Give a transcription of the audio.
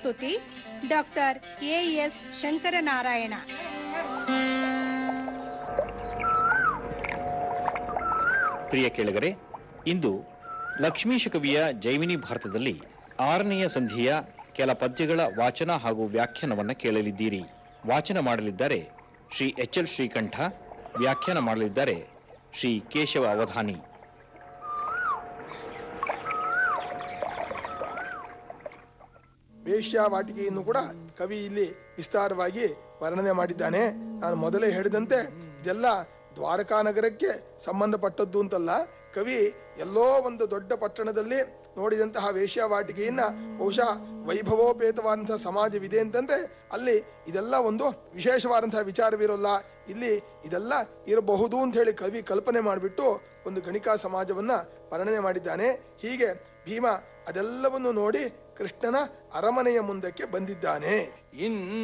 ಪ್ರಸ್ತುತಿ doctor A S Shankaranarayana ಪ್ರಿಯ ಕೇಳಿಗರೆ ಇಂದು ಲಕ್ಷ್ಮೀಶ ಕವಿಯ ಜೈಮಿನಿ ಭಾರತದಲ್ಲಿ ಆರನೆಯ ಸಂಧಿಯ ಕೆಲ ಪದ್ಯಗಳ ವಾಚನ ಹಾಗೂ ವ್ಯಾಖ್ಯಾನವನ್ನ ಕೇಳಲಿದ್ದೀರಿ ವಾಚನ ಮಾಡಲಿದ್ದಾರೆ ಶ್ರೀ ಎಚ್ ಎಲ್ ಶ್ರೀಕಂಠ ವ್ಯಾಖ್ಯಾನ ಮಾಡಲಿದ್ದಾರೆ ಶ್ರೀ ಕೇಶವ ಅವಧಾನಿ ವೇಶ್ಯಾವಾಟಿಕೆಯನ್ನು ಕೂಡ ಕವಿ ಇಲ್ಲಿ ವಿಸ್ತಾರವಾಗಿ ವರ್ಣನೆ ಮಾಡಿದ್ದಾನೆ ನಾನು ಮೊದಲೇ ಹೇಳಿದಂತೆ ಇದೆಲ್ಲ ದ್ವಾರಕಾ ನಗರಕ್ಕೆ ಸಂಬಂಧಪಟ್ಟದ್ದು ಅಂತಲ್ಲ ಕವಿ ಎಲ್ಲೋ ಒಂದು ದೊಡ್ಡ ಪಟ್ಟಣದಲ್ಲಿ ನೋಡಿದಂತಹ ವೇಶ್ಯಾವಾಟಿಕೆಯನ್ನ ಬಹುಶಃ ವೈಭವೋಪೇತವಾದಂತಹ ಸಮಾಜವಿದೆ ಅಂತಂದ್ರೆ ಅಲ್ಲಿ ಇದೆಲ್ಲ ಒಂದು ವಿಶೇಷವಾದಂತಹ ವಿಚಾರವಿರೋಲ್ಲ ಇಲ್ಲಿ ಇದೆಲ್ಲ ಇರಬಹುದು ಅಂತ ಹೇಳಿ ಕವಿ ಕಲ್ಪನೆ ಮಾಡಿಬಿಟ್ಟು ಒಂದು ಗಣಿಕಾ ಸಮಾಜವನ್ನ ವರ್ಣನೆ ಮಾಡಿದ್ದಾನೆ ಹೀಗೆ ಭೀಮ ಅದೆಲ್ಲವನ್ನು ನೋಡಿ ಕೃಷ್ಣನ ಅರಮನೆಯ ಮುಂದಕ್ಕೆ ಬಂದಿದ್ದಾನೆ ಇನ್